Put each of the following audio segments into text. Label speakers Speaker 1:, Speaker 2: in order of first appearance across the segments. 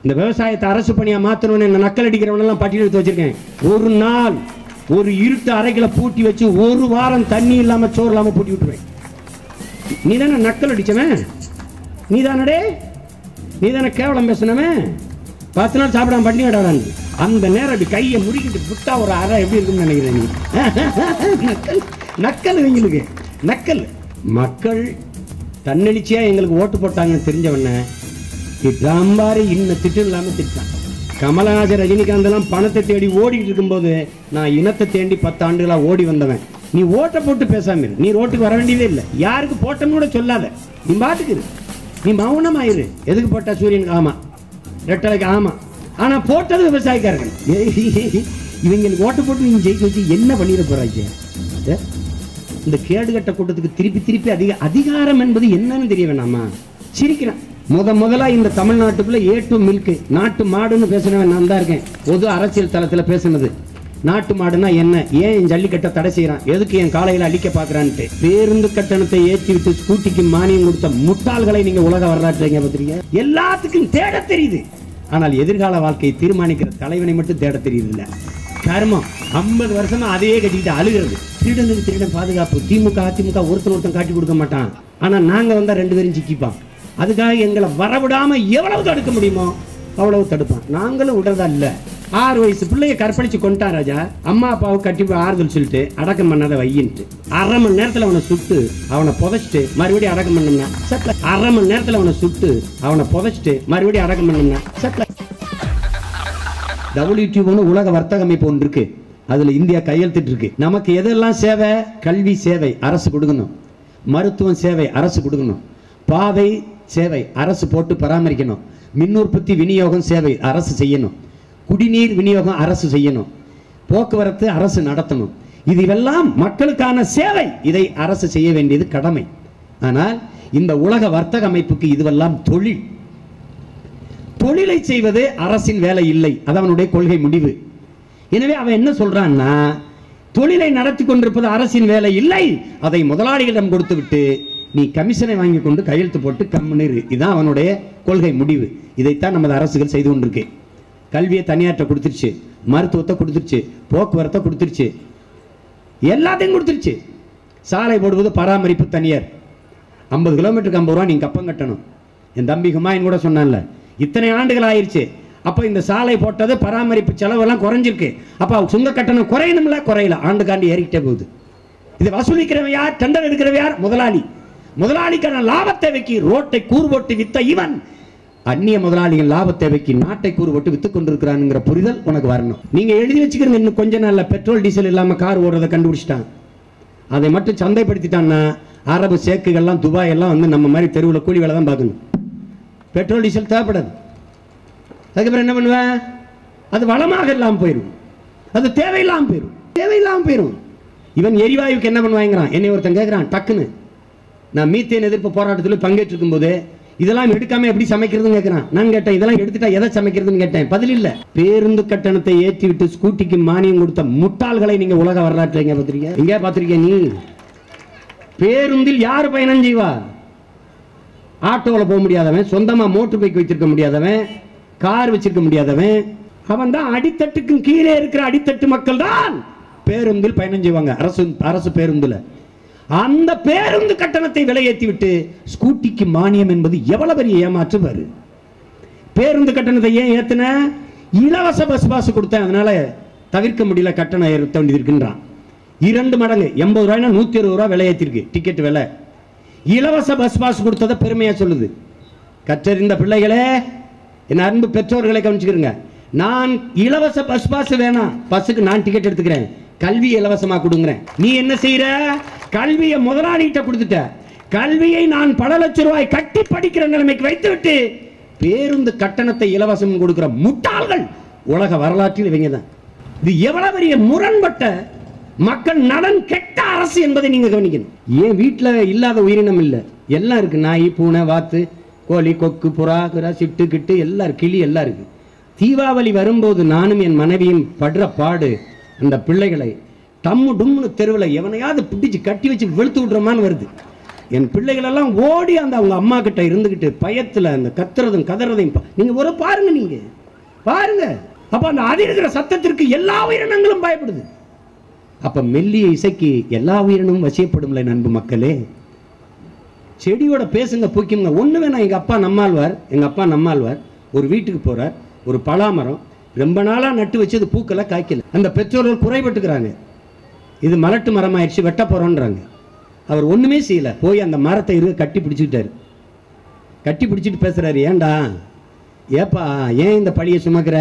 Speaker 1: இந்த விவசாயத்தை அரசு பணியா மாத்தணும்னு என்ன நக்கல் அடிக்கிறவனெல்லாம் பட்டியல் எடுத்து வச்சிருக்கேன் ஒரு நாள் ஒரு இருட்டு அறைகளை பூட்டி வச்சு ஒரு வாரம் தண்ணி இல்லாம சோறு இல்லாம பூட்டி விட்டுருவேன் நீ தானே நக்கல் அடிச்சவன் நீ தானடே நீ தானே கேவலம் பேசினவன் பத்து நாள் சாப்பிடாம பண்ணி விடாதான் அந்த நேரம் அப்படி கையை முறுக்கிட்டு விட்டா ஒரு அறை எப்படி இருக்கும்னு நினைக்கிறேன் நீ நக்கல் நக்கல் இவங்களுக்கு நக்கல் மக்கள் தன்னெழுச்சியா எங்களுக்கு ஓட்டு போட்டாங்கன்னு தெரிஞ்சவன திட்டாம்பாரு இன்ன திட்டு இல்லாம திட்டான் கமலஹாசன் ரஜினிகாந்த் எல்லாம் பணத்தை தேடி ஓடிட்டு இருக்கும்போது நான் இனத்தை தேடி பத்து ஆண்டுகளா ஓடி வந்தவன் நீ ஓட்டை போட்டு பேசாம இரு நீ ரோட்டுக்கு வர வேண்டியதே இல்லை யாருக்கு போட்டோம்னு கூட சொல்லாத நீ பாட்டுக்கு இரு நீ மௌனமாயிரு எதுக்கு போட்டா சூரியனுக்கு ஆமா ரெட்டலைக்கு ஆமா ஆனா போட்டது விவசாயக்காரர்கள் இவங்களுக்கு ஓட்டு போட்டு நீங்க ஜெயிக்க வச்சு என்ன பண்ணிட போறாங்க ஏ? இந்த கேடுகட்ட கூட்டத்துக்கு திருப்பி திருப்பி அதிக அதிகாரம் என்பது என்னன்னு தெரிய வேணாமா சிரிக்கிறேன் முத முதலா இந்த தமிழ்நாட்டுக்குள்ள ஏ டு மில்க் நாட்டு மாடுன்னு பேசுனவன் நான் தான் இருக்கேன் பொது அரசியல் தளத்துல பேசுனது நாட்டு மாடுனா என்ன ஏன் என் ஜல்லிக்கட்டை தடை செய்யறான் எதுக்கு என் காலையில அழிக்க பாக்குறான்ட்டு பேருந்து கட்டணத்தை ஏற்றி விட்டு ஸ்கூட்டிக்கு மானியம் கொடுத்த முட்டாள்களை நீங்க உலக வரலாற்றுங்க பார்த்துறீங்க எல்லாத்துக்கும் தேட தெரியுது ஆனால் எதிர்கால வாழ்க்கையை தீர்மானிக்கிற தலைவனை மட்டும் தேட தெரியுது இல்ல கர்மம் ஐம்பது வருஷமா அதையே கட்டிக்கிட்டு அழுகிறது திருடனுக்கு திருடன் பாதுகாப்பு திமுக அதிமுக ஒருத்தர் ஒருத்தன் காட்டி கொடுக்க மாட்டான் ஆனா நாங்க வந்தா ரெண்டு பேரும் சிக்கிப்பான் அதுக்காக எங்களை வரவிடாம எவ்வளவு தடுக்க முடியுமோ அவ்வளவு தடுப்பான் நாங்களும் விடுறதா இல்ல ஆறு வயசு பிள்ளைய கற்பழிச்சு கொண்டான் ராஜா அம்மா அப்பாவை கட்டி போய் ஆறுதல் சொல்லிட்டு அடக்கம் பண்ணாத வையின்ட்டு அரை மணி நேரத்துல அவனை சுட்டு அவனை புதைச்சிட்டு மறுபடியும் அடக்கம் பண்ணோம்னா சட்ல அரை மணி நேரத்துல அவனை சுட்டு அவனை புதைச்சிட்டு மறுபடியும் அடக்கம் பண்ணோம்னா சட்ல டபிள்யூடியூப்னு உலக வர்த்தக அமைப்பு ஒன்று இருக்கு அதுல இந்தியா கையெழுத்திட்டு இருக்கு நமக்கு எதெல்லாம் சேவை கல்வி சேவை அரசு கொடுக்கணும் மருத்துவம் சேவை அரசு கொடுக்கணும் பாதை சேவை அரசு போட்டு பராமரிக்கணும் மின் உற்பத்தி விநியோகம் சேவை அரசு செய்யணும் குடிநீர் விநியோகம் அரசு செய்யணும் போக்குவரத்து அரசு நடத்தணும் இதுவெல்லாம் மக்களுக்கான சேவை இதை அரசு செய்ய வேண்டியது கடமை ஆனால் இந்த உலக வர்த்தக அமைப்புக்கு இதுவெல்லாம் தொழில் தொழிலை செய்வது அரசின் வேலை இல்லை அது அவனுடைய கொள்கை முடிவு எனவே அவன் என்ன சொல்றான்னா தொழிலை நடத்தி கொண்டிருப்பது அரசின் வேலை இல்லை அதை முதலாளிகளிடம் கொடுத்து விட்டு நீ கமிஷனை வாங்கி கொண்டு கையெழுத்து போட்டு கம்முனிரு இதுதான் அவனுடைய கொள்கை முடிவு இதைத்தான் நமது அரசுகள் செய்து கொண்டிருக்கு கல்வியை தனியாற்ற கொடுத்துருச்சு மருத்துவத்தை கொடுத்துருச்சு போக்குவரத்தை கொடுத்துருச்சு எல்லாத்தையும் கொடுத்துருச்சு சாலை போடுவது பராமரிப்பு தனியார் ஐம்பது கிலோமீட்டருக்கு ஐம்பது ரூபா நீங்க கப்பம் கட்டணும் என் தம்பி ஹுமாயூன் கூட சொன்னான்ல இத்தனை ஆண்டுகள் ஆயிருச்சு அப்ப இந்த சாலை போட்டது பராமரிப்பு செலவெல்லாம் குறைஞ்சிருக்கு அப்ப சுங்க கட்டணம் குறையணும்ல குறையல ஆண்டுக்காண்டு ஏறிக்கிட்டே போகுது இதை வசூலிக்கிறவன் யார் டெண்டர் எடுக்கிறவன் யார் முதலாளி முதலாளிக்கான லாபத்தை வைக்கி ரோட்டை கூறு போட்டு வித்த இவன் அந்நிய முதலாளிகள் லாபத்தை வைக்கி நாட்டை கூறு போட்டு வித்து கொண்டிருக்கிறானுங்கிற புரிதல் உனக்கு வரணும் நீங்க எழுதி வச்சுக்கிறீங்க இன்னும் கொஞ்ச நாள்ல பெட்ரோல் டீசல் இல்லாம கார் ஓடுறதை கண்டுபிடிச்சிட்டான் அதை மட்டும் சந்தைப்படுத்திட்டான்னா அரபு சேக்குகள்லாம் துபாய் எல்லாம் வந்து நம்ம மாதிரி தெருவில் கூலி வேலை தான் பார்க்கணும் பெட்ரோல் டீசல் தேவைப்படாது அதுக்கப்புறம் என்ன பண்ணுவேன் அது வளமாக இல்லாமல் போயிடும் அது தேவையில்லாமல் போயிடும் தேவையில்லாமல் போயிடும் இவன் எரிவாயுக்கு என்ன பண்ணுவாங்கிறான் என்னை ஒருத்தன் கேட்குறான் டக்குன்னு நான் மீத்தேன் எதிர்ப்பு போராட்டத்தில் பங்கேற்றிருக்கும் போது இதெல்லாம் எடுக்காம எப்படி சமைக்கிறதுன்னு கேட்கிறான் நான் கேட்டேன் இதெல்லாம் எடுத்துட்டா எதை சமைக்கிறதுன்னு கேட்டேன் பதில் இல்ல பேருந்து கட்டணத்தை ஏற்றி விட்டு ஸ்கூட்டிக்கு மானியம் கொடுத்த முட்டாள்களை நீங்க உலக வரலாற்றுல எங்க பார்த்திருக்கீங்க எங்க பார்த்திருக்கீங்க நீ பேருந்தில் யார் பயணம் செய்வா ஆட்டோவில் போக முடியாதவன் சொந்தமா மோட்டர் பைக் வச்சிருக்க முடியாதவன் கார் வச்சிருக்க முடியாதவன் அவன் தான் அடித்தட்டுக்கும் கீழே இருக்கிற அடித்தட்டு மக்கள் தான் பேருந்தில் பயணம் செய்வாங்க அரசு அரசு பேருந்துல அந்த பேருந்து கட்டணத்தை விலையேற்றி விட்டு ஸ்கூட்டிக்கு மானியம் என்பது எவ்வளவு பெரிய ஏமாற்று பாரு பேருந்து கட்டணத்தை ஏன் ஏத்துன இலவச பஸ் பாஸ் கொடுத்தேன் அதனால தவிர்க்க முடியல கட்டணம் ஏற்ற வேண்டியது இருக்குன்றான் இரண்டு மடங்கு எண்பது ரூபாய்னா நூத்தி அறுபது ரூபாய் விலை ஏத்திருக்கு டிக்கெட் விலை இலவச பஸ் பாஸ் கொடுத்ததை பெருமையா சொல்லுது கற்றறிந்த பிள்ளைகளே என் அன்பு பெற்றோர்களை கவனிச்சுக்கிறங்க நான் இலவச பஸ் பாஸ் வேணாம் பஸ்ஸுக்கு நான் டிக்கெட் எடுத்துக்கிறேன் கல்வி இலவசமா கொடுங்குறேன் நீ என்ன செய்யற கல்வியை முதலாளிகிட்ட கொடுத்துட்ட கல்வியை நான் பல லட்ச ரூபாய் கட்டி படிக்கிற நிலைமைக்கு வைத்து விட்டு பேருந்து கட்டணத்தை இலவசம் கொடுக்கிற முட்டாள்கள் உலக வரலாற்றில் இவங்க தான் இது எவ்வளவு பெரிய முரண்பட்ட மக்கள் நலன் கெட்ட அரசு என்பதை நீங்க கவனிக்கணும் ஏன் வீட்டுல இல்லாத உயிரினம் இல்ல எல்லாம் இருக்கு நாய் பூனை வாத்து கோழி கொக்கு புறா குரா சிட்டு கிட்டு எல்லாம் இருக்கு கிளி எல்லாம் இருக்கு தீபாவளி வரும்போது நானும் என் மனைவியும் படுற பாடு அந்த பிள்ளைகளை டம்மு டும்னு தெருவில் எவனையாவது பிடிச்சு கட்டி வச்சு வெளுத்து விட்றோமான்னு வருது என் பிள்ளைகளெல்லாம் ஓடி அந்த அவங்க அம்மா கிட்ட இருந்துகிட்டு பயத்துல அந்த கத்துறதும் கதறதையும் பா- நீங்க ஒரு பாருங்க நீங்க பாருங்க அப்ப அந்த அதிர்கிற சத்தத்திற்கு எல்லா உயிரினங்களும் பயப்படுது அப்ப மெல்லிய இசைக்கு எல்லா உயிரினமும் வசியப்படும்ல நண்பு மக்களே செடியோட பேசுங்க பூக்குங்க ஒண்ணு வேணாம் எங்க அப்பா நம்மாழ்வார் எங்க அப்பா நம்மாழ்வார் ஒரு வீட்டுக்கு போறார் ஒரு பலாமரம் ரொம்ப நாளா நட்டு வச்சு அது பூக்கல காய்க்கல அந்த பெற்றோர்கள் குறைபட்டுக்கிறாங்க இது மலட்டு மரம் ஆயிடுச்சு வெட்ட போறோன்றாங்க அவர் ஒண்ணுமே செய்யல போய் அந்த மரத்தை இரு கட்டி பிடிச்சுக்கிட்டாரு கட்டி பிடிச்சிட்டு பேசுறாரு ஏன்டா ஏப்பா ஏன் இந்த பழியை சுமக்கிற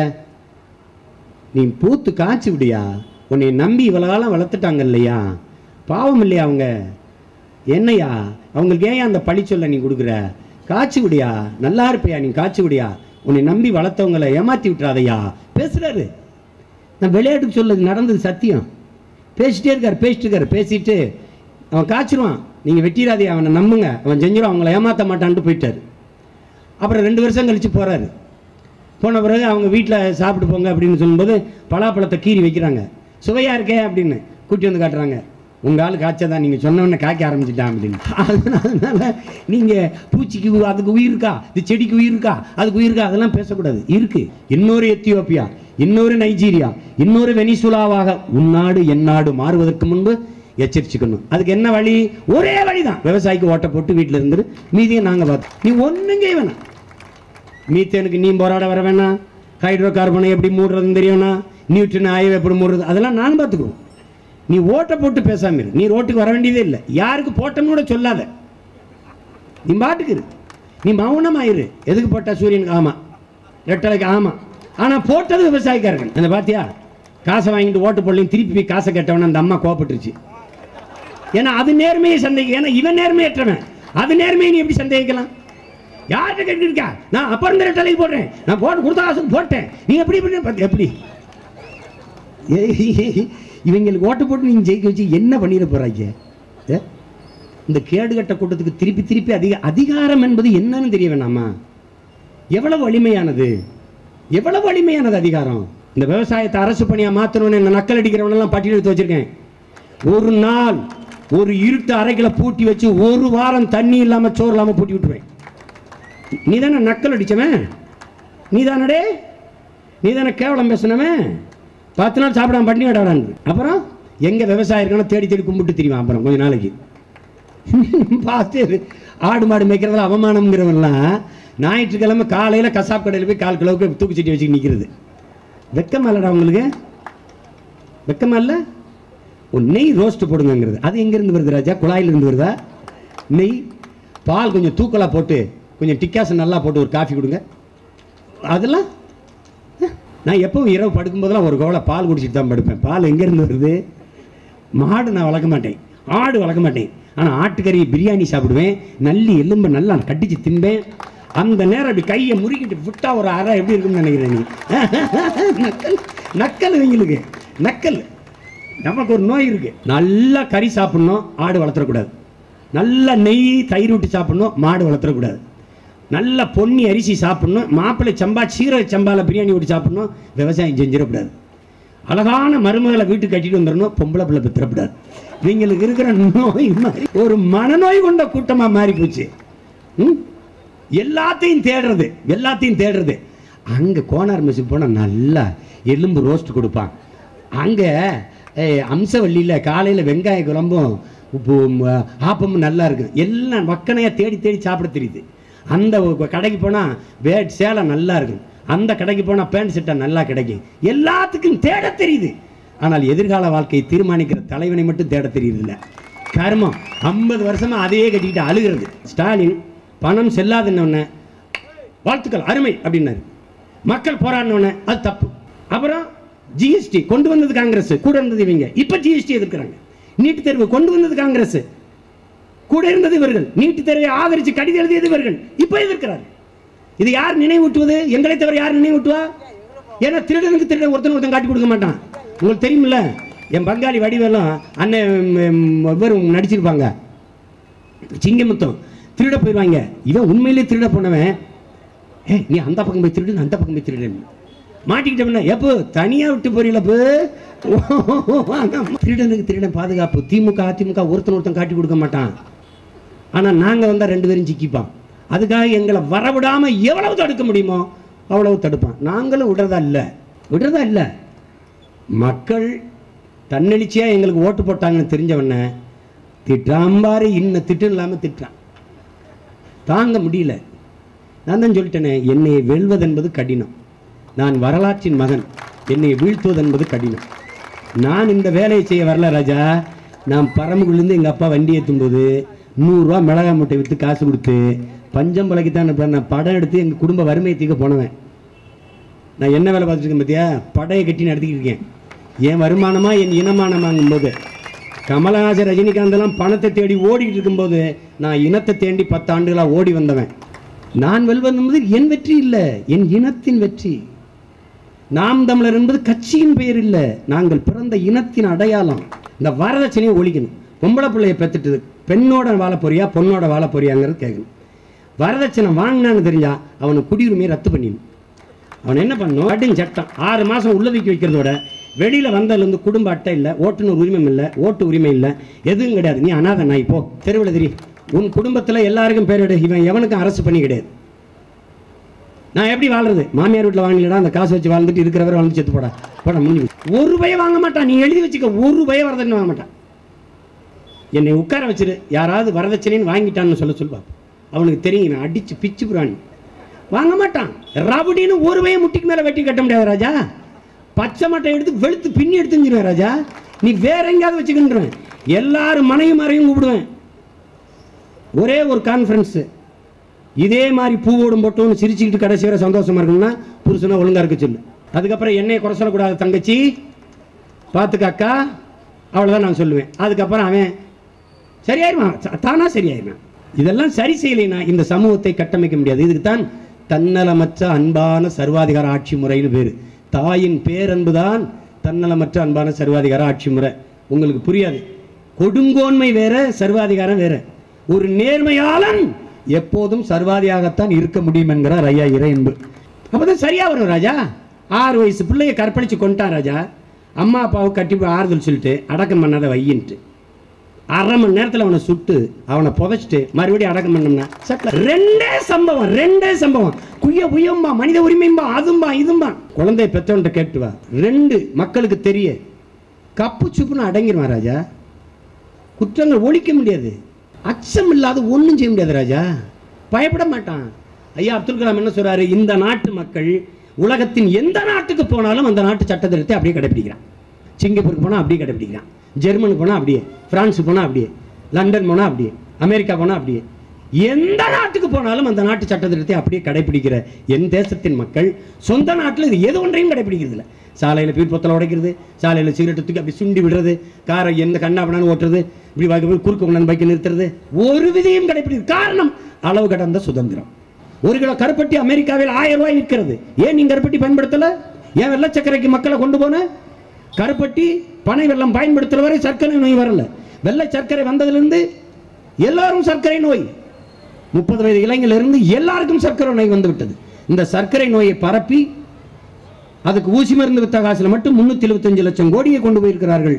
Speaker 1: நீ பூத்து காய்ச்சி விடியா உன்னை நம்பி இவ்வளவு காலம் வளர்த்துட்டாங்க இல்லையா பாவம் இல்லையா அவங்க என்னையா அவங்களுக்கு ஏன் அந்த பழி சொல்ல நீ கொடுக்குற காய்ச்சி விடியா நல்லா இருப்பியா நீ காய்ச்சி விடியா உன்னை நம்பி வளர்த்தவங்களை ஏமாத்தி விட்டுறாதையா பேசுறாரு நான் விளையாட்டுக்கு சொல்லது நடந்தது சத்தியம் பேசிட்டே இருக்காரு பேசிட்டு இருக்காரு பேசிட்டு அவன் காய்ச்சிருவான் நீங்க வெட்டிடாதே அவனை நம்புங்க அவன் செஞ்சிடும் அவங்கள ஏமாத்த மாட்டான்ட்டு போயிட்டாரு அப்புறம் ரெண்டு வருஷம் கழிச்சு போறாரு போன பிறகு அவங்க வீட்டில் சாப்பிட்டு போங்க அப்படின்னு சொல்லும்போது பலாப்பழத்தை கீறி வைக்கிறாங்க சுவையா இருக்கே அப்படின்னு கூட்டி வந்து காட்டுறாங்க உங்க ஆள் காய்ச்சதான் நீங்க சொன்ன உடனே காய்க்க ஆரம்பிச்சிட்டான் அப்படின்னு அதனால அதனால நீங்க பூச்சிக்கு உ- அதுக்கு உயிர் இருக்கா இது செடிக்கு உயிர் இருக்கா அதுக்கு உயிர் இருக்கா அதெல்லாம் பேசக்கூடாது இருக்கு இன்னொரு எத்தியோப்பியா இன்னொரு நைஜீரியா இன்னொரு வெனிசுலாவாக உன்னாடு எந்நாடு மாறுவதற்கு முன்பு எச்சரிச்சுக்கணும் அதுக்கு என்ன வழி ஒரே வழிதான் விவசாயிக்கு ஓட்ட போட்டு வீட்டில் இருந்துட்டு மீதியை நாங்க பார்த்தோம் நீ ஒண்ணும் செய்ய வேணாம் மீத்தேனுக்கு நீ போராட வர வேணாம் ஹைட்ரோ கார்பனை எப்படி மூடுறதுன்னு தெரியணும்னா நியூட்ரன் ஆய்வு எப்படி மூடுறது அதெல்லாம் நான் பார்த்துக்குவோம் நீ ஓட்டை போட்டு பேசாம இரு நீ ரோட்டுக்கு வர வேண்டியதே இல்லை யாருக்கு போட்டோன்னு கூட சொல்லாத நீ பாட்டுக்கு இரு நீ மௌனமாயிரு எதுக்கு போட்டா சூரியனுக்கு ஆமா ரெட்டலைக்கு ஆமா ஆனா போட்டது விவசாயிக்காரர்கள் அந்த பாத்தியா காசை வாங்கிட்டு ஓட்டு போடலையும் திருப்பி போய் காசை கேட்டவன அந்த அம்மா கோவப்பட்டுருச்சு ஏன்னா அது நேர்மையை சந்தேகம் ஏன்னா இவன் நேர்மையற்றவன் அது நேர்மையை நீ எப்படி சந்தேகிக்கலாம் யார்கிட்ட கேட்டுருக்கா நான் அப்ப இருந்த ரெட்டலைக்கு போடுறேன் நான் போட்டு கொடுத்த காசுக்கு போட்டேன் நீ எப்படி பண்ண பாத்து- எப்படி ஏய், இவங்களுக்கு ஓட்டு போட்டு நீங்க ஜெயிக்க வச்சு என்ன பண்ணிட போறாங்க ஏ? இந்த கேடுகட்ட கூட்டத்துக்கு திருப்பி திருப்பி அதிக அதிகாரம் என்பது என்னன்னு தெரிய வேணாமா எவ்வளவு வலிமையானது எவ்வளவு வலிமையானது அதிகாரம் இந்த விவசாயத்தை அரசு பணியா மாத்தணும்னு என்ன நக்கல் அடிக்கிறவனெல்லாம் பட்டியல் எடுத்து வச்சிருக்கேன் ஒரு நாள் ஒரு இருட்டு அறைகளை பூட்டி வச்சு ஒரு வாரம் தண்ணி இல்லாம சோறு இல்லாம பூட்டி விட்டுருவேன் நீ தானே நக்கல் அடிச்சவன் நீ தானடே நீ தானே கேவலம் பேசினவன் பத்து நாள் சாப்பிடாம பண்ணி விடாடான்னு அப்புறம் எங்க விவசாயம் இருக்கணும் தேடி தேடி கும்பிட்டு தெரியும் அப்புறம் கொஞ்ச நாளைக்கு பார்த்து இரு. ஆடு மாடு மேய்க்கிறதுல அவமானம்ங்கிறவன்லாம் ஞாயிற்றுக்கிழமை காலையில கசாப் கடையில் போய் கால் கிலோவுக்கு தூக்குச்சட்டி வச்சு நிற்கிறது வெக்கமா இல்லடா உங்களுக்கு வெக்கமா இல்லை ஒரு நெய் ரோஸ்ட் போடுங்கங்கிறது அது எங்கேருந்து வருது ராஜா குழாயிலிருந்து வருதா நெய் பால் கொஞ்சம் தூக்கலாக போட்டு கொஞ்சம் டிக்காசன் நல்லா போட்டு ஒரு காஃபி கொடுங்க அதெல்லாம் அஹ், நான் எப்பவும் இரவு படுக்கும்போதெல்லாம் ஒரு கவலை பால் குடிச்சிட்டு தான் படுப்பேன் பால் எங்கேருந்து வருது மாடு நான் வளர்க்க மாட்டேன் ஆடு வளர்க்க மாட்டேன் ஆனால் ஆட்டுக்கறி பிரியாணி சாப்பிடுவேன் நல்லி எலும்பை நல்லா கட்டிச்சு தின்பேன் அந்த நேரம் அப்படி கையை முறுக்கிட்டு விட்டா ஒரு அறை எப்படி இருக்கும்னு நினைக்கிறேன் நீ நக்கல் நக்கல் இவங்களுக்கு நக்கல் நமக்கு ஒரு நோய் இருக்கு நல்லா கறி சாப்பிடணும் ஆடு வளர்த்துறக்கூடாது நல்ல நெய் தயிர் விட்டு சாப்பிடணும் மாடு வளர்த்துறக்கூடாது நல்ல பொன்னி அரிசி சாப்பிடணும் மாப்பிள்ளை சம்பா சீரக சம்பால பிரியாணி விட்டு சாப்பிடணும் விவசாயம் செஞ்சிடக்கூடாது அழகான மருமகளை வீட்டுக்கு கட்டிட்டு வந்துடணும் பொம்பளை பிள்ளை பெற்றக்கூடாது இவங்களுக்கு இருக்கிற நோய் மாதிரி ஒரு மனநோய் கொண்ட கூட்டமா மாறி போச்சு ம்? எல்லாத்தையும் தேடுறது எல்லாத்தையும் தேடுறது அங்க கோனார் மெஸ்ஸுக்கு போனா நல்லா எலும்பு ரோஸ்ட் கொடுப்பான் அங்க ஏய், அம்சவள்ளியில காலையில வெங்காய குழம்பும் உப்பு ம, ஆப்பமும் நல்லா இருக்கு எல்லாம் வக்கனையா தேடி தேடி சாப்பிட தெரியுது அந்த ஒ- கடைக்கு போனா வே சேலை நல்லா இருக்கும் அந்த கடைக்கு போனா பேண்ட் சட்டை நல்லா கிடைக்கும் எல்லாத்துக்கும் தேட தெரியுது ஆனால் எதிர்கால வாழ்க்கையை தீர்மானிக்கிற தலைவனை மட்டும் தேட தெரியுதில்ல கர்மம் ஐம்பது வருஷமா அதையே கட்டிக்கிட்டு அழுகிறது ஸ்டாலின் பணம் செல்லாதுன்னு வாழ்த்துக்கள் அருமை அப்படின்னாரு மக்கள் போராடினோடனே அது தப்பு அப்புறம் ஜிஎஸ்டி கொண்டு வந்தது காங்கிரஸ் கூட இருந்தது இவங்க இப்ப ஜிஎஸ்டி எதிர்க்கிறாங்க நீட் தேர்வு கொண்டு வந்தது காங்கிரஸ் கூட இருந்தது இவர்கள் நீட் தேர்வை ஆதரிச்சு கடிதம் எழுதியது இவர்கள் இப்ப எதிர்க்கிறார் இது யார் நினைவூட்டுவது எங்களை தவிர யார் நினைவூட்டுவா ஏன்னா திருடனுக்கு திருடன் ஒருத்தன் ஒருத்தன் காட்டி கொடுக்க மாட்டான் உங்களுக்கு தெரியுமில்ல என் பங்காளி வடிவேலும் அண்ணன் ம், ம், இவரும் நடிச்சிருப்பாங்க சிங்கமுத்தம் திருட போயிடுவாங்க இவன் உண்மையிலேயே திருட போனவன் ஏய் நீ அந்த பக்கம் போய் திருடு நான் அந்த பக்கம் போய் திருடு மாட்டிக்கிட்டோம்னா எப்போ தனியா விட்டு போறீங்களா போ திருடனுக்கு திருடன் பாதுகாப்பு திமுக அதிமுக ஒருத்தன் ஒருத்தன் காட்டி கொடுக்க மாட்டான் ஆனால் நாங்கள் வந்தால் ரெண்டு பேரும் சிக்கிப்பான் அதுக்காக எங்களை வரவிடாமல் எவ்வளவு தடுக்க முடியுமோ அவ்வளவு தடுப்பான் நாங்களும் விடுறதா இல்லை விடுறதா இல்லை மக்கள் தன்னெழுச்சியாக எங்களுக்கு ஓட்டு போட்டாங்கன்னு தெரிஞ்சவன திட்டாம்பாரு இன்ன திட்டம் இல்லாமல் திட்டுறான் தாங்க முடியல நான் தான் சொல்லிட்டேனே என்னை வெல்வது என்பது கடினம் நான் வரலாற்றின் மகன் என்னை வீழ்த்துவது என்பது கடினம் நான் இந்த வேலையை செய்ய வரல ராஜா நான் பரம்புக்குள்ளேருந்து எங்கள் அப்பா வண்டி ஏற்றும்போது நூறுரூவா மிளகாய் மூட்டை விற்று காசு கொடுத்து பஞ்சம் பிழைக்கு தான் நான் படம் எடுத்து எங்கள் குடும்ப வறுமையை தீர்க்க போனவன் நான் என்ன வேலை பார்த்துட்டு இருக்கேன் பார்த்தியா படையை கட்டி நடத்திக்கிட்டு இருக்கேன் என் வருமானமா என் இனமானமாங்கும் போது கமலஹாசன் ரஜினிகாந்த் எல்லாம் பணத்தை தேடி ஓடிக்கிட்டு இருக்கும்போது நான் இனத்தை தேடி பத்து ஆண்டுகளாக ஓடி வந்தவன் நான் வெல்வது என்பது என் வெற்றி இல்லை என் இனத்தின் வெற்றி நாம் தமிழர் என்பது கட்சியின் பெயர் இல்லை நாங்கள் பிறந்த இனத்தின் அடையாளம் இந்த வரதட்சணையை ஒழிக்கணும் பொம்பளை பிள்ளைய பெற்றுட்டு பெண்ணோட வாழ போறியா பொண்ணோட வாழ போறியாங்கிறது கேட்கணும் வரதட்சணை வாங்கினான்னு தெரிஞ்சா அவனுக்கு குடியுரிமையை ரத்து பண்ணிடணும் அவன் என்ன பண்ணும் கட்டிங் சட்டம் ஆறு மாதம் உள்ளதுக்கு வைக்கிறதோட வெளியில் வந்ததுலேருந்து குடும்ப அட்டை இல்லை ஓட்டுநர் உரிமை இல்லை ஓட்டு உரிமை இல்லை எதுவும் கிடையாது நீ அனாதை நாய் போ தெருவில் தெரி உன் குடும்பத்தில் எல்லாருக்கும் பேரிடு இவன் எவனுக்கும் அரசு பண்ணி கிடையாது நான் எப்படி வாழ்றது மாமியார் வீட்டில் வாங்கலடா அந்த காசு வச்சு வாழ்ந்துட்டு இருக்கிறவரை வாழ்ந்து செத்து போடா போடா முடிஞ்சு ஒரு ரூபாயை வாங்க மாட்டான் நீ எழுதி வச்சுக்க ஒரு ரூபாயை வரதட்சணை வாங்க மாட்டான் என்னை உட்கார வச்சிரு யாராவது வரதட்சணைன்னு வாங்கிட்டான்னு சொல்ல சொல்லுவா அவனுக்கு தெரியும் இவன் அடிச்சு பிச்சு புராணி வாங்க மாட்டான் ரவுடின்னு ஒரு வய முட்டிக்கு மேலே வெட்டி கட்ட முடியாது ராஜா பச்சை மட்டை எடுத்து வெளுத்து பின்னி எடுத்துஞ்சிருவேன் ராஜா நீ வேற எங்கேயாவது வச்சுக்கின்றேன் எல்லாரும் மனையும் மறையும் கூப்பிடுவேன் ஒரே ஒரு கான்ஃபரன்ஸு இதே மாதிரி பூவோடும் போட்டோன்னு சிரிச்சுக்கிட்டு கடைசி வரை சந்தோஷமா இருக்கணும்னா புருஷனை ஒழுங்கா இருக்க சொல்லு அதுக்கப்புறம் என்னைய குறை சொல்லக்கூடாது தங்கச்சி பார்த்துக்க அக்கா அவ்வளோதான் நான் சொல்லுவேன் அதுக்கப்புறம் அவன் சரியாயிருவான் ச- தானா சரியாயிருவான் இதெல்லாம் சரி செய்யலைன்னா இந்த சமூகத்தை கட்டமைக்க முடியாது இதுக்கு தான் தன்னலமற்ற அன்பான சர்வாதிகார ஆட்சி முறைன்னு பேர் தாயின் பேரன்பு தான் தன்னலமற்ற அன்பான சர்வாதிகார ஆட்சி முறை உங்களுக்கு புரியாது கொடுங்கோன்மை வேற சர்வாதிகாரம் வேற ஒரு நேர்மையாளன் எப்போதும் சர்வாதியாகத்தான் இருக்க முடியும் என்கிறார் ஐயா இறையன்பு அப்பதான் சரியா வரும் ராஜா ஆறு வயசு பிள்ளைய கற்பழிச்சு கொண்டான் ராஜா அம்மா அப்பாவை கட்டி ஆறுதல் சொல்லிட்டு அடக்கம் பண்ணாத வையின்ட்டு அரை மணி நேரத்தில் அவனை சுட்டு அவனை புதைச்சிட்டு மறுபடியும் அடக்கம் பண்ணோம்னா சட்ல ரெண்டே சம்பவம் ரெண்டே சம்பவம் குய்ய உயம்பா மனித உரிமையும்பா அதும்பா இதும்பா குழந்தைய பெற்றவன்ட்ட கேட்டு வா ரெண்டு மக்களுக்கு தெரிய கப்பு சுப்புன்னு அடங்கிடுவான் ராஜா குற்றங்கள் ஒழிக்க முடியாது அச்சம் இல்லாத ஒன்றும் செய்ய முடியாது ராஜா பயப்பட மாட்டான் ஐயா அப்துல் கலாம் என்ன சொல்றாரு இந்த நாட்டு மக்கள் உலகத்தின் எந்த நாட்டுக்கு போனாலும் அந்த நாட்டு சட்டத்திட்டத்தை அப்படியே கடைபிடிக்கிறான் சிங்கப்பூருக்கு போனால் அப்படியே கடைபிடிக்கிறான் ஜெர்மனுக்கு போனால் அப்படியே பிரான்ஸுக்கு போனால் அப்படியே லண்டன் போனால் அப்படியே அமெரிக்கா போனால் அப்படியே எந்த நாட்டுக்கு போனாலும் அந்த நாட்டு சட்டத்திட்டத்தை அப்படியே கடைபிடிக்கிற என் தேசத்தின் மக்கள் சொந்த நாட்டில் இது எது ஒன்றையும் கடைபிடிக்கிறது இல்லை சாலையில் பீர்பொத்தலை உடைக்கிறது சாலையில் சிகரெட் தூக்கி அப்படி சுண்டி விடுறது காரை எந்த கண்ணாபண்ணான்னு ஓட்டுறது இப்படி வாக்கு குறுக்கு கொண்டாந்து பைக்கை நிறுத்துறது ஒரு விதையும் கடைபிடிக்கிறது காரணம் அளவு கடந்த சுதந்திரம் ஒரு கிலோ கருப்பட்டி அமெரிக்காவில் ஆயிரம் ரூபாய் விற்கிறது ஏன் நீங்க கருப்பட்டி பயன்படுத்தல ஏன் வெள்ளச்சக்கரைக்கு மக்களை கொண்டு போன கருப்பட்டி பனை வெள்ளம் பயன்படுத்துற வரை சர்க்கரை நோய் வரல வெள்ளை சர்க்கரை வந்ததிலிருந்து எல்லாரும் சர்க்கரை நோய் முப்பது வயது இளைஞரிலிருந்து எல்லாருக்கும் சர்க்கரை நோய் வந்து விட்டது இந்த சர்க்கரை நோயை பரப்பி அதுக்கு ஊசி மருந்து வித்த காசுல மட்டும் முன்னூத்தி எழுபத்தஞ்சு லட்சம் கோடியை கொண்டு போயிருக்கிறார்கள்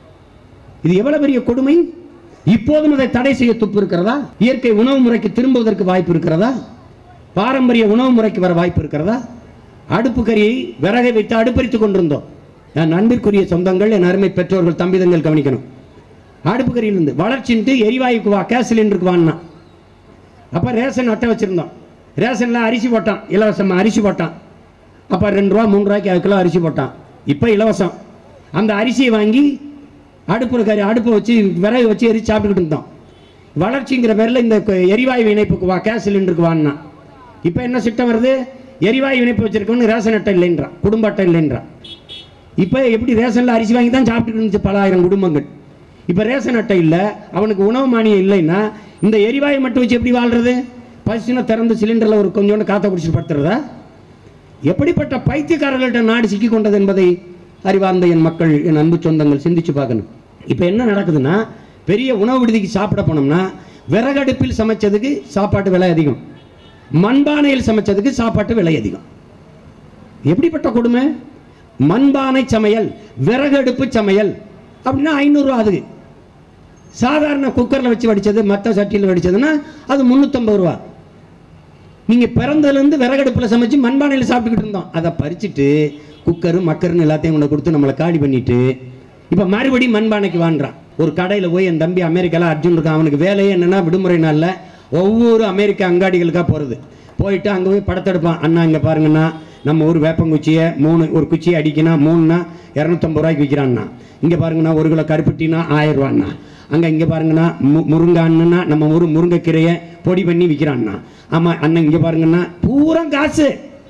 Speaker 1: இது எவ்வளவு பெரிய கொடுமை இப்போதும் அதை தடை செய்ய துப்பு இருக்கிறதா இயற்கை உணவு முறைக்கு திரும்புவதற்கு வாய்ப்பு இருக்கிறதா பாரம்பரிய உணவு முறைக்கு வர வாய்ப்பு இருக்கிறதா அடுப்பு கரியை விறகை வைத்து அடுப்பரித்துக் கொண்டிருந்தோம் என் அன்பிற்குரிய சொந்தங்கள் என் அருமை பெற்றோர்கள் தம்பிதங்கள் கவனிக்கணும் அடுப்பு கரியிலிருந்து வளர்ச்சின்ட்டு எரிவாயுக்கு வா கேஸ் சிலிண்டருக்கு வாங்கினான் அப்போ ரேஷன் அட்டை வச்சுருந்தோம் ரேஷனில் அரிசி போட்டான் இலவசமாக அரிசி போட்டான் அப்போ ரெண்டு ரூபா மூணு ரூபாய்க்கு அது கிலோ அரிசி போட்டான் இப்போ இலவசம் அந்த அரிசியை வாங்கி அடுப்பு கறி அடுப்பை வச்சு விறகு வச்சு எரிச்சு சாப்பிட்டுக்கிட்டு இருந்தோம் வளர்ச்சிங்கிற பேரில் இந்த க- எரிவாயு இணைப்புக்கு வா கேஸ் சிலிண்டருக்கு வாங்கினான் இப்போ என்ன சிட்டம் வருது எரிவாயு இணைப்பு வச்சிருக்கவனு ரேஷன் அட்டை இல்லைன்றான் குடும்ப அட்டை இல்லைன்றான் இப்போ எப்படி ரேஷனில் அரிசி வாங்கி தான் சாப்பிட்டுட்டு இருந்துச்சு பல ஆயிரம் குடும்பங்கள் இப்போ ரேஷன் அட்டை இல்லை அவனுக்கு உணவு மானியம் இல்லைன்னா இந்த எரிவாயு மட்டும் வச்சு எப்படி வாழ்றது பசினா திறந்து சிலிண்டரில் ஒரு கொஞ்சோண்டு காற்றை குடிச்சிட்டு படுத்துறதா எப்படிப்பட்ட பைத்தியக்காரர்கள்ட்ட நாடு சிக்கி கொண்டது என்பதை அறிவார்ந்த என் மக்கள் என் அன்பு சொந்தங்கள் சிந்திச்சு பார்க்கணும் இப்போ என்ன நடக்குதுன்னா பெரிய உணவு விடுதிக்கு சாப்பிட போனோம்னா விறகடுப்பில் சமைச்சதுக்கு சாப்பாட்டு விலை அதிகம் மண்பானையில் சமைச்சதுக்கு சாப்பாட்டு விலை அதிகம் எப்படிப்பட்ட கொடுமை மண்பானை சமையல் விறகடுப்பு சமையல் அப்படின்னா ஐநூறுரூவா அதுக்கு சாதாரண குக்கரில் வச்சு வடிச்சது மற்ற சட்டியில் வடிச்சதுன்னா அது முந்நூற்றம்பது ரூபா நீங்கள் பிறந்ததுலேருந்து விறகடுப்பில் சமைச்சு மண்பானையில் சாப்பிட்டுக்கிட்டு இருந்தோம் அதை பறிச்சுட்டு குக்கரு மக்கருன்னு எல்லாத்தையும் கொண்டு கொடுத்து நம்மளை காலி பண்ணிட்டு இப்போ மறுபடியும் மண்பானைக்கு வாண்டுறான் ஒரு கடையில் போய் என் தம்பி அமெரிக்காவில் அர்ஜுன் இருக்கான் அவனுக்கு வேலையே என்னன்னா விடுமுறை நாளில் ஒவ்வொரு அமெரிக்க அங்காடிகளுக்காக போகிறது போயிட்டு அங்கே போய் படத்தெடுப்பான் அண்ணா இங்கே பாருங்கண்ணா நம்ம ஊர் வேப்பங்குச்சியை மூணு ஒரு குச்சியை அடிக்கினா மூணுனா இரநூத்தம்பது ரூபாய்க்கு விற்கிறான்னா இங்கே பாருங்கண்ணா ஒரு கிலோ கருப்பட்டினா ஆயிரம் ரூபாண்ணா அங்கே இங்கே பாருங்கண்ணா மு முருங்கான்னா நம்ம ஊர் முருங்கைக்கீரையை பொடி பண்ணி விற்கிறான்னா ஆமாம் அண்ணன் இங்கே பாருங்கண்ணா பூரா காசு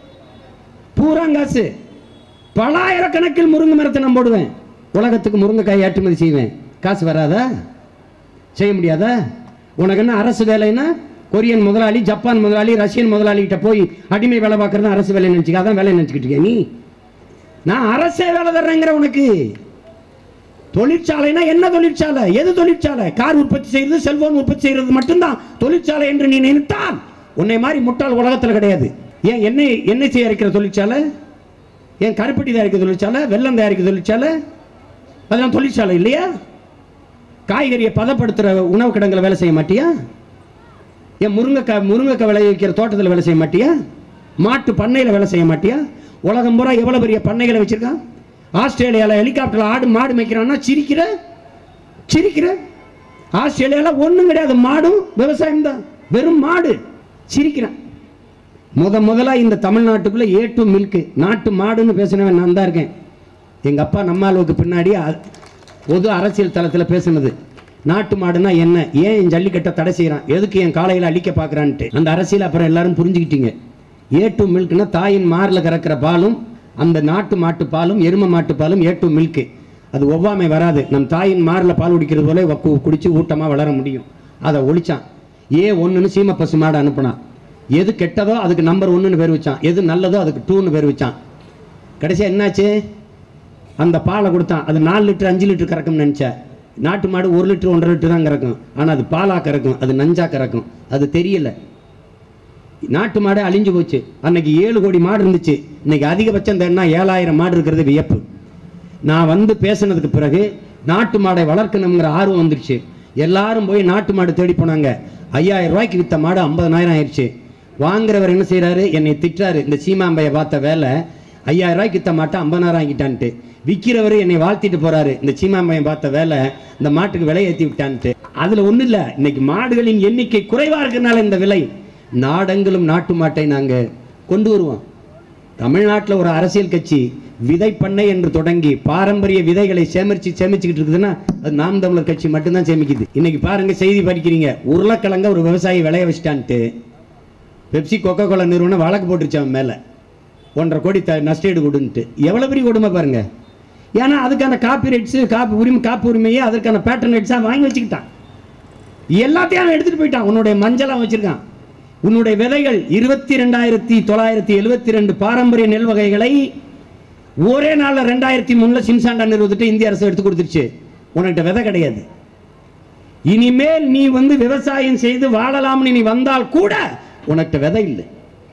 Speaker 1: பூரா காசு பலாயிரக்கணக்கில் முருங்கை மரத்தை நான் போடுவேன் உலகத்துக்கு முருங்கைக்காய் ஏற்றுமதி செய்வேன் காசு வராதா செய்ய முடியாதா உனக்கு என்ன அரசு வேலைன்னா கொரியன் முதலாளி ஜப்பான் முதலாளி ரஷ்யன் முதலாளிகிட்ட போய் அடிமை வேலை பார்க்கறது அரசு வேலை நினச்சிக்க அதான் வேலை நினச்சிக்கிட்டு இருக்கியா நீ நான் அரசே வேலை தர்றேங்கிற உனக்கு தொழிற்சாலைனா என்ன தொழிற்சாலை எது தொழிற்சாலை கார் உற்பத்தி செய்யறது செல்போன் உற்பத்தி செய்யறது மட்டும்தான் தொழிற்சாலை என்று நீ நினைத்தால் உன்னை மாதிரி முட்டாள் உலகத்தில் கிடையாது ஏன் எண்ணெய் எண்ணெய் தயாரிக்கிற தொழிற்சாலை ஏன் கருப்பட்டி தயாரிக்கிற தொழிற்சாலை வெள்ளம் தயாரிக்கிற தொழிற்சாலை அதெல்லாம் தொழிற்சாலை இல்லையா காய்கறியை பதப்படுத்துகிற உணவு கிடங்குல வேலை செய்ய மாட்டியா ஏன் முருங்கைக்காய் முருங்கைக்காய் விளைவிக்கிற தோட்டத்தில் வேலை செய்ய மாட்டியா மாட்டு பண்ணையில் வேலை செய்ய மாட்டியா உலகம் பூரா எவ்வளோ பெரிய பண்ணைகளை வச்சிருக்கான் ஆஸ்திரேலியாவில் ஹெலிகாப்டரில் ஆடு மாடு மேய்க்கிறான்னா சிரிக்கிற சிரிக்கிற ஆஸ்திரேலியாவில் ஒன்றும் கிடையாது மாடும் விவசாயம் தான் வெறும் மாடு சிரிக்கிறேன் முத முதலா இந்த தமிழ்நாட்டுக்குள்ள ஏ டு மில்க் நாட்டு மாடுன்னு பேசினவன் நான் தான் இருக்கேன் எங்க அப்பா நம்ம அளவுக்கு பின்னாடி அ- பொது அரசியல் தளத்தில் பேசுனது நாட்டு மாடுனா என்ன ஏன் என் ஜல்லிக்கட்டை தடை செய்கிறான் எதுக்கு என் காலையில் அழிக்க பார்க்குறான்ட்டு அந்த அரசியல் அப்புறம் எல்லாரும் புரிஞ்சுக்கிட்டீங்க ஏ டு மில்க்னா தாயின் மாரில் கறக்கிற பாலும் அந்த நாட்டு மாட்டு பாலும் எரும மாட்டு பாலும் ஏ டு மில்க் அது ஒவ்வாமை வராது நம் தாயின் மாரில் பால் குடிக்கிறது போல வ- கு- குடிச்சு ஊட்டமாக வளர முடியும் அதை ஒழிச்சான் ஏ ஒன்றுன்னு சீம பசு மாடு அனுப்புனான் எது கெட்டதோ அதுக்கு நம்பர் ஒன்றுன்னு பேர் வச்சான் எது நல்லதோ அதுக்கு டூன்னு பேர் வச்சான் கடைசியா என்னாச்சு அந்த பாலை கொடுத்தான் அது நாலு லிட்டர் அஞ்சு லிட்டர் கறக்கும்னு நினச்சேன் நாட்டு மாடு ஒரு லிட்டர் ஒன்றரை லிட்டர் தான் கறக்கும் ஆனால் அது பாலா கறக்கும் அது நஞ்சா கறக்கும் அது தெரியல நாட்டு மாடு அழிஞ்சு போச்சு அன்னைக்கு ஏழு கோடி மாடு இருந்துச்சு இன்னைக்கு அதிகபட்சம் தேடினா ஏழாயிரம் மாடு இருக்கிறது வியப்பு நான் வந்து பேசுனதுக்கு பிறகு நாட்டு மாடை வளர்க்கணுங்கிற ஆர்வம் வந்துடுச்சு எல்லாரும் போய் நாட்டு மாடு தேடி போனாங்க ஐயாயிரம் ரூபாய்க்கு வித்த மாடு ஐம்பதனாயிரம் ஆயிடுச்சு வாங்குறவர் என்ன செய்றாரு என்னை திட்டுறாரு இந்த சீமாம்பையை பார்த்த வேலை ஐயாயிரம் ரூபாய்க்கு வித்த மாட்டை ஐம்பதாயிரம் ஆகிட்டான்ட்டு விற்கிறவர் என்னை வாழ்த்திட்டு போறாரு இந்த சீமாம்பையை பார்த்த வேலை இந்த மாட்டுக்கு விலை ஏற்றி விட்டான்ட்டு அதுல ஒண்ணும் இல்ல இன்னைக்கு மாடுகளின் எண்ணிக்கை குறைவா இருக்கிறனால இந்த விலை நாடெங்கிலும் நாட்டு மாட்டை நாங்க கொண்டு வருவோம் தமிழ்நாட்டில் ஒரு அரசியல் கட்சி விதை பண்ணை என்று தொடங்கி பாரம்பரிய விதைகளை சேமிச்சு சேமிச்சுக்கிட்டு இருக்குதுன்னா அது நாம் தமிழர் கட்சி மட்டும்தான் சேமிக்குது இன்னைக்கு பாருங்க செய்தி படிக்கிறீங்க உருளைக்கிழங்க ஒரு விவசாயி விளைய வச்சிட்டான்ட்டு பெப்சி கொக்கோ கோலா நிறுவனம் வழக்கு போட்டுருச்சு அவன் மேலே ஒன்றரை கோடி த நஷ்டீடு கொடுன்ட்டு எவ்வளோ பெரிய கொடுமை பாருங்க ஏன்னா அதுக்கான காப்பி ரைட்ஸு காப்பி உரிமை காப்பு உரிமையை அதற்கான பேட்டர்ன் ரைட்ஸாக வாங்கி வச்சுக்கிட்டான் எல்லாத்தையும் அவன் எடுத்துட்டு போயிட்டான் உன்னுடைய மஞ்சள் அவன் வச்சிருக்கான் உன்னுடைய விதைகள் இருபத்தி ரெண்டாயிரத்தி தொள்ளாயிரத்தி எழுபத்தி ரெண்டு பாரம்பரிய நெல் வகைகளை ஒரே நாளில் ரெண்டாயிரத்தி மூணுல சிம்சாண்டா நிறுவனத்திட்ட இந்திய அரசு எடுத்து கொடுத்துருச்சு உனக்கிட்ட விதை கிடையாது இனிமேல் நீ வந்து விவசாயம் செய்து வாழலாம்னு நீ வந்தால் கூட உனக்கிட்ட விதை இல்லை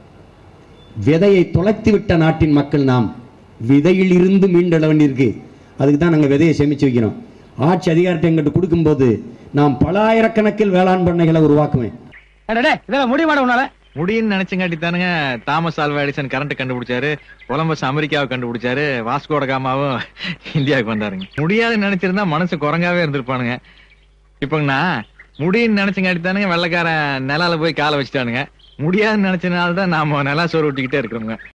Speaker 1: விதையை தொலைத்து விட்ட நாட்டின் மக்கள் நாம் விதையில் இருந்து மீண்டெழ வேண்டியிருக்கு அதுக்கு தான் நாங்கள் விதையை சேமிச்சு வைக்கிறோம் ஆட்சி அதிகாரத்தை எங்கிட்ட கொடுக்கும்போது நான் பலாயிரக்கணக்கில் வேளாண் பண்ணைகளை உருவாக்குவேன்
Speaker 2: அடடே இதெல்லாம் முடியுமாடா உன்னால
Speaker 3: முடியும்னு நினைச்சங்காட்டி தானுங்க தாமஸ் ஆல்வா எடிசன் கரண்ட் கண்டுபிடிச்சாரு கொலம்பஸ் அமெரிக்காவை கண்டுபிடிச்சாரு வாஸ்கோட காமாவும் இந்தியாவுக்கு வந்தாருங்க முடியாதுன்னு நினைச்சிருந்தா மனசு குரங்காவே இருந்திருப்பானுங்க இப்பங்கண்ணா முடியும்னு நினைச்சங்காட்டி தானுங்க வெள்ளைக்காரன் நிலால போய் காலை வச்சுட்டானுங்க முடியாதுன்னு நினைச்சனால தான் நாம நிலா சோறு விட்டுக்கிட்டே இருக்கிறோங்க